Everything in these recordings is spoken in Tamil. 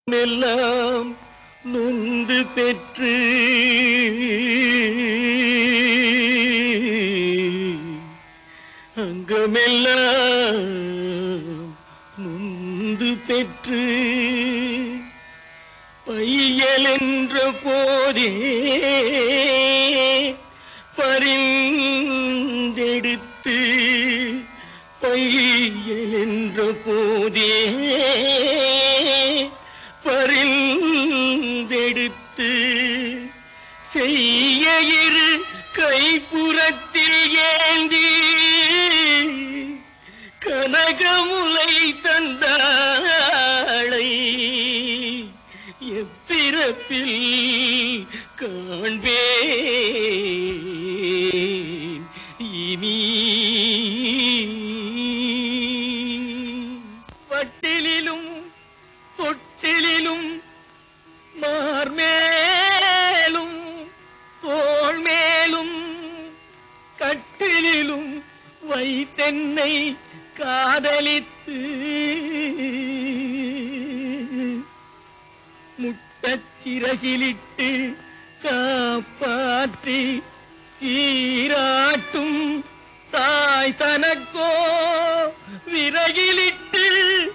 எல்லாம் நொந்து பெற்று அங்கமெல்லாம் நொந்து பெற்று பையல் என்ற போதே பரிந்தெடுத்து பையல் என்ற போதே பரிந்தெடுத்து செய்ய இரு கைப்புறத்தில் ஏந்தி கனகமுலை தந்தாளை எப்பிறப்பில் காண்பேன் இனி வட்டிலிலும் தொட்டிலிலும் மார்மேலும் தோள் மேலும் கட்டிலிலும் வைத்தென்னை காதலித்து முட்டச் சிறகிலிட்டு காப்பாற்றி சீராட்டும் தாய் தனக்கோ விறகிலிட்டு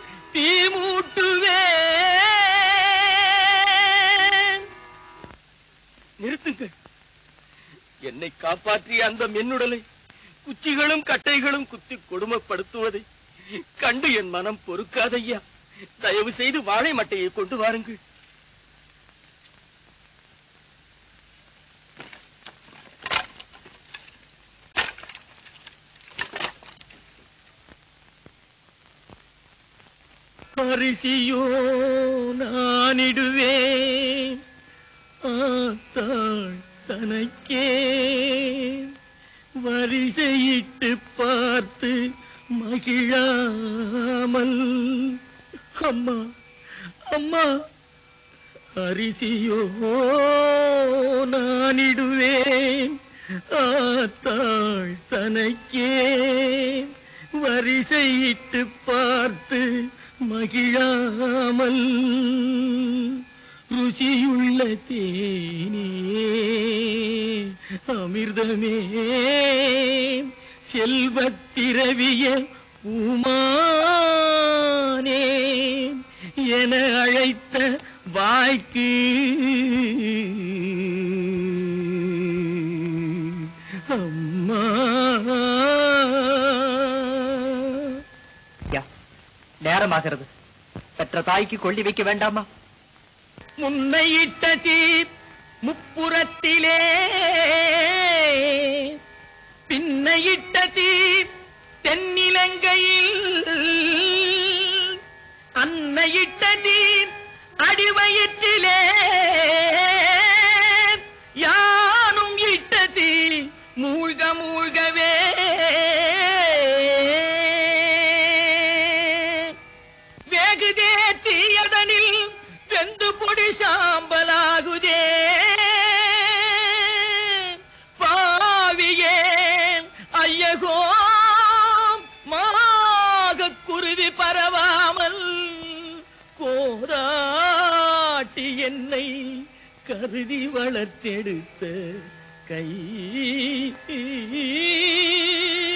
தீமூட்டுவேன் நிறுத்துங்கள் என்னை காப்பாற்றிய அந்த மென்னுடலை குச்சிகளும் கட்டைகளும் குத்தி கொடுமைப்படுத்துவதை கண்டு என் மனம் பொறுக்காதையா தயவு செய்து வாழை மட்டையை கொண்டு வாருங்கள் அரிசியோ நானிடுவேன் ஆத்தாள் தனக்கே வரிசையிட்டு பார்த்து மகிழாமல் அம்மா அம்மா அரிசியோ நானிடுவேன் ஆத்தாள் தனக்கே வரிசையிட்டு பார்த்து மகிழாமல் ருசியுள்ள தேனே அமிர்தமே செல்வத்திரவிய பூமானே என அழைத்த வாய்க்கு அம்மா ஐயா, நேரமாகிறது பெற்ற தாய்க்கு கொள்ளி வைக்க வேண்டாமா முன்னையிட்ட தீர் முப்புறத்திலே பின்னையிட்ட தீர் தென்னிலங்கையில் அன்னையிட்ட தீர் அடிவயிற்றிலே யானும் இட்ட தீ மூழ்க மூழ்கவே வேகுதே தீயதனில் வெந்து பொடி சாம்பலாகுதே பாவியே ஐயகோ மாக குருவி பரவாமல் கோராட்டி என்னை கருதி வளர்த்தெடுத்த கை